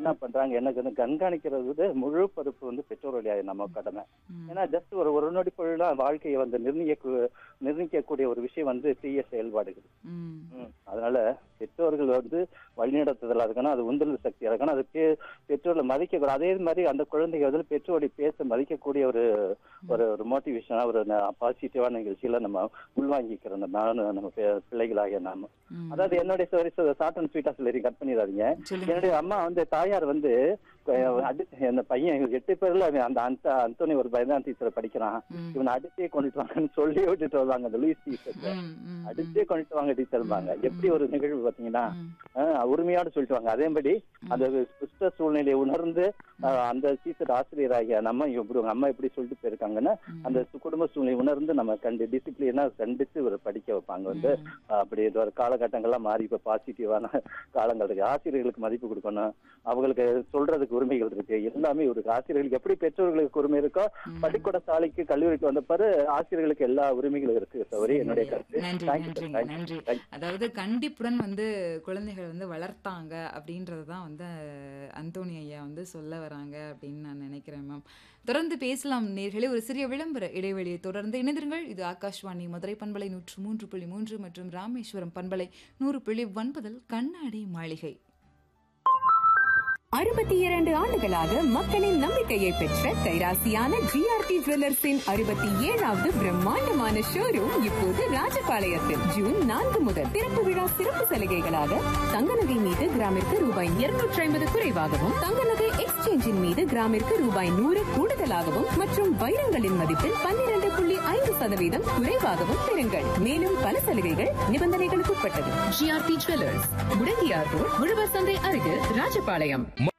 என்ன பண்றாங்க எனக்கு கண்காணிக்கிறது வந்து முழு பொறுப்பு வந்து பெற்றோருடைய நம்ம கடமை ஏன்னா ஜஸ்ட் ஒரு ஒரு நொடி பொழுதுல வாழ்க்கையை வந்து நிர்ணயிக்க நிர்ணயிக்கக்கூடிய ஒரு விஷயம் வந்து தீய செயல்பாடுகள் ம் ம். அதனால பெற்றோர்கள் வந்து வழிநடத்துதலா இருக்கணும் அது உந்துதல் சக்தியா இருக்கணும் அது பெ- பெற்றோர்களை மதிக்க அதே மாதிரி அந்த குழந்தைங்க வந்து பெற்றோரை பேச மதிக்கக்கூடிய ஒரு ஒரு ஒரு மோட்டிவேஷனா ஒரு பாசிட்டிவான நிகழ்ச்சியில நம்ம உள்வாங்கிக்கிறோம் நம்ம நானும் நம்ம பி- பிள்ளைகளாகிய நாம ம். அதாவது என்னுடைய ஸ்டோரி ஷார்ட் அண்ட் ஸ்வீட்டா சொல்லி கட் பண்ணிடாதீங்க சொல்லுங்க என்னுடைய அம்மா வந்து தாயார் வந்து அஹ், அடி- அந்த பையன் எட்டு பேர்ல அவன் அந்த அந்த அந்தோனி ஒரு பயதான் டீச்சர் படிக்கிறான் ம். இவனை அடிச்சே கொண்டுட்டு வாங்கன்னு சொல்லி விட்டுட்டு வருவாங்க அந்த லூயிஸ் டீச்சர் ம், ம், அடிச்சே கொண்டுட்டு வாங்க டீச்சர்பாங்க எப்படி ஒரு நிகழ்வு பாத்தீங்கன்னா ம். ஆஹ், உரிமையோட சொல்லிட்டு வாங்க அதேபடி அந்த குஷ்ட சூழ்நிலையை உணர்ந்து ஆஹ், அந்த டீச்சர் ஆசிரியராகிய நம்ம இப்படி உங்க அம்மா எப்படி சொல்லிட்டு போயிருக்காங்கன்னா அந்த சு- குடும்ப சூழ்நிலை உணர்ந்து நம்ம கண்டு டிசிப்ளினா கண்டிச்சு ஒரு படிக்க வைப்பாங்க வந்து ஆஹ், அப்படி இது ஒரு காலகட்டங்கள்லாம் மாறி இப்ப பாசிட்டிவான காலங்கள் இருக்கு ஆசிரியர்களுக்கு மதிப்பு கொடுக்கணும் அவங்களுக்கு சொல்றதுக்கு உரிமைகள் இருக்கு எல்லாமே இருக்கு ஆசிரியர்களுக்கு எப்படி பெற்றோர்களுக்கு உரிமை இருக்கோ பள்ளிக்கூட சாலைக்கு கல்லூரிக்கு வந்த பிறகு ஆசிரியர்களுக்கு எல்லா உரிமைகளும் இருக்கு சௌரி என்னுடைய கருத்து நன்றி Thank you, நன்றிங்க thank you, நன்றி thank you. அதாவது கண்டிப்புடன் வந்து குழந்தைகள் வந்து வளர்த்தாங்க அப்படின்றது தான் வந்து அந்தோணி ஐயா வந்து சொல்ல வராங்க அப்படின்னு நான் நினைக்கிறேன் மேம் தொடர்ந்து பேசலாம் நேர்களே ஒரு சிறிய விளம்பர இடைவெளியை தொடர்ந்து இணைந்திருங்கள் இது ஆகாஷ்வாணி மதுரை பண்பலை நூற்று மூன்று புள்ளி மூன்று மற்றும் ராமேஸ்வரம் பண்பலை நூறு புள்ளி ஒன்பதில் கண்ணாடி மாளிகை அறுபத்தி இரண்டு ஆண்டுகளாக மக்களின் நம்பிக்கையை பெற்ற கைராசியான ஜிஆர்டி ஜுவல்லர்ஸின் அறுபத்தி ஏழாவது பிரம்மாண்டமான ஷோரூம் இப்போது ராஜபாளையத்தில் ஜூன் நான்கு முதல் திறப்பு விழா சிறப்பு சலுகைகளாக தங்க நகை மீது கிராமிற்கு ரூபாய் இருநூற்றி ஐம்பது குறைவாகவும் தங்க நகை எக்ஸ்சேஞ்சின் மீது கிராமிற்கு ரூபாய் நூறு கூடுதலாகவும் மற்றும் வைரங்களின் மதிப்பில் பன்னிரண்டு புள்ளி ஐந்து சதவீதம் குறைவாகவும் பெறுங்கள் மேலும் பல சலுகைகள் நிபந்தனைகளுக்கு உட்பட்டது ஜிஆர்டி ஜுவல்லர்ஸ் முடங்கியார் ரோட் உழவர் சந்தை அருகில் ராஜபாளையம்